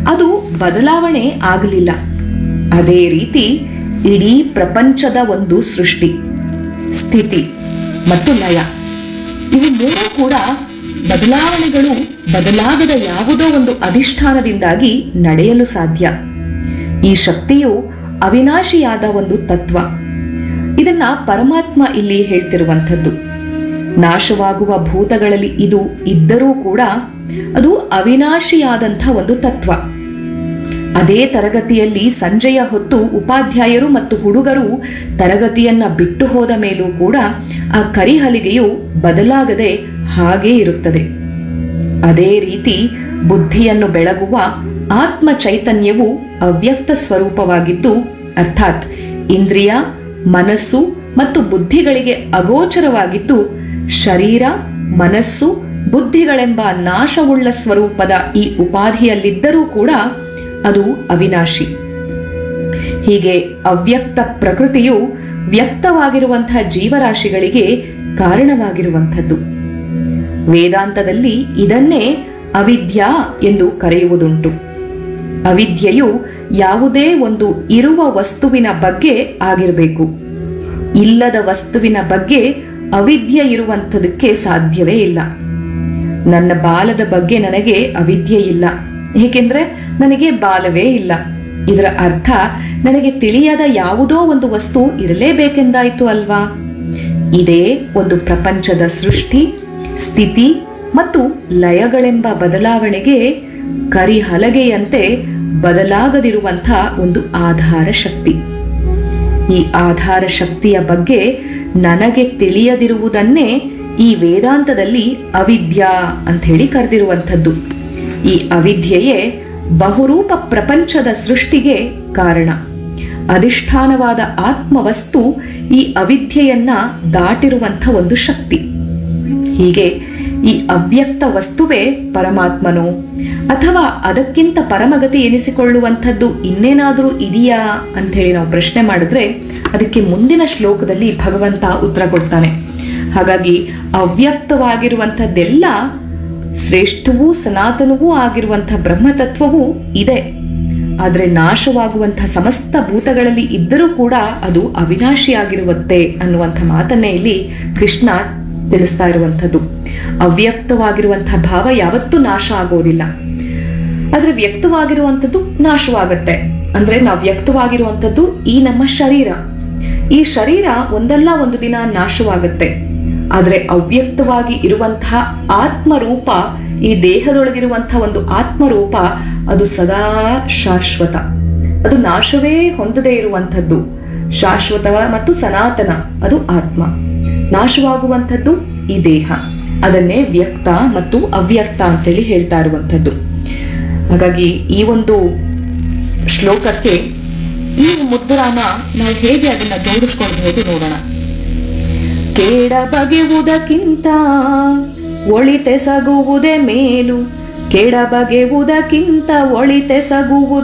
ಅದು ಬದಲಾವಣೆ ಆಗಲಿಲ್ಲ ಅದೇ ರೀತಿ ಇಡೀ ಪ್ರಪಂಚದ ಒಂದು ಸೃಷ್ಟಿ ಸ್ಥಿತಿ ಮತ್ತು ಲಯ ಇವು ಮೂರೂ ಕೂಡ ಬದಲಾವಣೆಗಳು ಬದಲಾಗದ ಯಾವುದೋ ಒಂದು ಅಧಿಷ್ಠಾನದಿಂದಾಗಿ ನಡೆಯಲು ಸಾಧ್ಯ ಈ ಶಕ್ತಿಯು ಅವಿನಾಶಿಯಾದ ಒಂದು ತತ್ವ ಇದನ್ನ ಪರಮಾತ್ಮ ಇಲ್ಲಿ ಹೇಳ್ತಿರುವಂಥದ್ದು ನಾಶವಾಗುವ ಭೂತಗಳಲ್ಲಿ ಇದು ಇದ್ದರೂ ಕೂಡ ಅದು ಅವಿನಾಶಿಯಾದಂಥ ಒಂದು ತತ್ವ ಅದೇ ತರಗತಿಯಲ್ಲಿ ಸಂಜೆಯ ಹೊತ್ತು ಉಪಾಧ್ಯಾಯರು ಮತ್ತು ಹುಡುಗರು ತರಗತಿಯನ್ನ ಬಿಟ್ಟು ಹೋದ ಮೇಲೂ ಕೂಡ ಆ ಕರಿಹಲಿಗೆಯು ಬದಲಾಗದೆ ಹಾಗೇ ಇರುತ್ತದೆ ಅದೇ ರೀತಿ ಬುದ್ಧಿಯನ್ನು ಬೆಳಗುವ ಆತ್ಮ ಚೈತನ್ಯವು ಅವ್ಯಕ್ತ ಸ್ವರೂಪವಾಗಿದ್ದು ಅರ್ಥಾತ್ ಇಂದ್ರಿಯ ಮನಸ್ಸು ಮತ್ತು ಬುದ್ಧಿಗಳಿಗೆ ಅಗೋಚರವಾಗಿದ್ದು ಶರೀರ ಮನಸ್ಸು ಬುದ್ಧಿಗಳೆಂಬ ನಾಶವುಳ್ಳ ಸ್ವರೂಪದ ಈ ಉಪಾಧಿಯಲ್ಲಿದ್ದರೂ ಕೂಡ ಅದು ಅವಿನಾಶಿ ಹೀಗೆ ಅವ್ಯಕ್ತ ಪ್ರಕೃತಿಯು ವ್ಯಕ್ತವಾಗಿರುವಂತಹ ಜೀವರಾಶಿಗಳಿಗೆ ಕಾರಣವಾಗಿರುವಂಥದ್ದು ವೇದಾಂತದಲ್ಲಿ ಇದನ್ನೇ ಅವಿದ್ಯಾ ಎಂದು ಕರೆಯುವುದುಂಟು ಅವಿದ್ಯೆಯು ಯಾವುದೇ ಒಂದು ಇರುವ ವಸ್ತುವಿನ ಬಗ್ಗೆ ಆಗಿರಬೇಕು ಇಲ್ಲದ ವಸ್ತುವಿನ ಬಗ್ಗೆ ಅವಿದ್ಯೆ ಇರುವಂಥದಕ್ಕೆ ಸಾಧ್ಯವೇ ಇಲ್ಲ ನನ್ನ ಬಾಲದ ಬಗ್ಗೆ ನನಗೆ ಅವಿದ್ಯೆ ಇಲ್ಲ ಏಕೆಂದ್ರೆ ನನಗೆ ಬಾಲವೇ ಇಲ್ಲ ಇದರ ಅರ್ಥ ನನಗೆ ತಿಳಿಯದ ಯಾವುದೋ ಒಂದು ವಸ್ತು ಇರಲೇಬೇಕೆಂದಾಯ್ತು ಅಲ್ವಾ ಇದೇ ಒಂದು ಪ್ರಪಂಚದ ಸೃಷ್ಟಿ ಸ್ಥಿತಿ ಮತ್ತು ಲಯಗಳೆಂಬ ಬದಲಾವಣೆಗೆ ಕರಿಹಲಗೆಯಂತೆ ಬದಲಾಗದಿರುವಂಥ ಒಂದು ಆಧಾರ ಶಕ್ತಿ ಈ ಆಧಾರ ಶಕ್ತಿಯ ಬಗ್ಗೆ ನನಗೆ ತಿಳಿಯದಿರುವುದನ್ನೇ ಈ ವೇದಾಂತದಲ್ಲಿ ಅವಿದ್ಯಾ ಅಂತ ಹೇಳಿ ಕರೆದಿರುವಂಥದ್ದು ಈ ಅವಿದ್ಯೆಯೇ ಬಹುರೂಪ ಪ್ರಪಂಚದ ಸೃಷ್ಟಿಗೆ ಕಾರಣ ಅಧಿಷ್ಠಾನವಾದ ಆತ್ಮವಸ್ತು ಈ ಅವಿದ್ಯೆಯನ್ನ ದಾಟಿರುವಂಥ ಒಂದು ಶಕ್ತಿ ಹೀಗೆ ಈ ಅವ್ಯಕ್ತ ವಸ್ತುವೇ ಪರಮಾತ್ಮನೋ ಅಥವಾ ಅದಕ್ಕಿಂತ ಪರಮಗತಿ ಎನಿಸಿಕೊಳ್ಳುವಂಥದ್ದು ಇನ್ನೇನಾದರೂ ಇದೆಯಾ ಅಂತ ಹೇಳಿ ನಾವು ಪ್ರಶ್ನೆ ಮಾಡಿದ್ರೆ ಅದಕ್ಕೆ ಮುಂದಿನ ಶ್ಲೋಕದಲ್ಲಿ ಭಗವಂತ ಉತ್ತರ ಕೊಡ್ತಾನೆ ಹಾಗಾಗಿ ಅವ್ಯಕ್ತವಾಗಿರುವಂಥದ್ದೆಲ್ಲ ಶ್ರೇಷ್ಠವೂ ಸನಾತನವೂ ಆಗಿರುವಂಥ ಬ್ರಹ್ಮತತ್ವವೂ ಇದೆ ಆದರೆ ನಾಶವಾಗುವಂಥ ಸಮಸ್ತ ಭೂತಗಳಲ್ಲಿ ಇದ್ದರೂ ಕೂಡ ಅದು ಅವಿನಾಶಿಯಾಗಿರುವಂತೆ ಅನ್ನುವಂಥ ಮಾತನ್ನೇ ಇಲ್ಲಿ ಕೃಷ್ಣ ತಿಳಿಸ್ತಾ ಇರುವಂಥದ್ದು ಅವ್ಯಕ್ತವಾಗಿರುವಂಥ ಭಾವ ಯಾವತ್ತೂ ನಾಶ ಆಗೋದಿಲ್ಲ ಆದ್ರೆ ವ್ಯಕ್ತವಾಗಿರುವಂಥದ್ದು ನಾಶವಾಗತ್ತೆ ಅಂದ್ರೆ ನಾವು ವ್ಯಕ್ತವಾಗಿರುವಂಥದ್ದು ಈ ನಮ್ಮ ಶರೀರ ಈ ಶರೀರ ಒಂದಲ್ಲ ಒಂದು ದಿನ ನಾಶವಾಗತ್ತೆ ಆದ್ರೆ ಅವ್ಯಕ್ತವಾಗಿ ಇರುವಂತಹ ಆತ್ಮರೂಪ ಈ ದೇಹದೊಳಗಿರುವಂತಹ ಒಂದು ಆತ್ಮರೂಪ ಅದು ಸದಾ ಶಾಶ್ವತ ಅದು ನಾಶವೇ ಹೊಂದದೇ ಇರುವಂಥದ್ದು ಶಾಶ್ವತ ಮತ್ತು ಸನಾತನ ಅದು ಆತ್ಮ ನಾಶವಾಗುವಂಥದ್ದು ಈ ದೇಹ ಅದನ್ನೇ ವ್ಯಕ್ತ ಮತ್ತು ಅವ್ಯಕ್ತ ಅಂತೇಳಿ ಹೇಳ್ತಾ ಇರುವಂಥದ್ದು ಹಾಗಾಗಿ ಈ ಒಂದು ಶ್ಲೋಕಕ್ಕೆ ಈ ಮುದ್ರಾನ ನಾವು ಹೇಗೆ ಅದನ್ನ ಜೋಡಿಸ್ಕೊಳ್ಬಹುದು ನೋಡೋಣ ಕೇಡ ಬಗೆಯುವುದಕ್ಕಿಂತ ಒಳಿತೆಸಗುವುದೇ ಮೇಲು ಕೆಡ ಬಗೆಯುವುದಕ್ಕಿಂತ ಒಳಿತೆಸಗುವುದು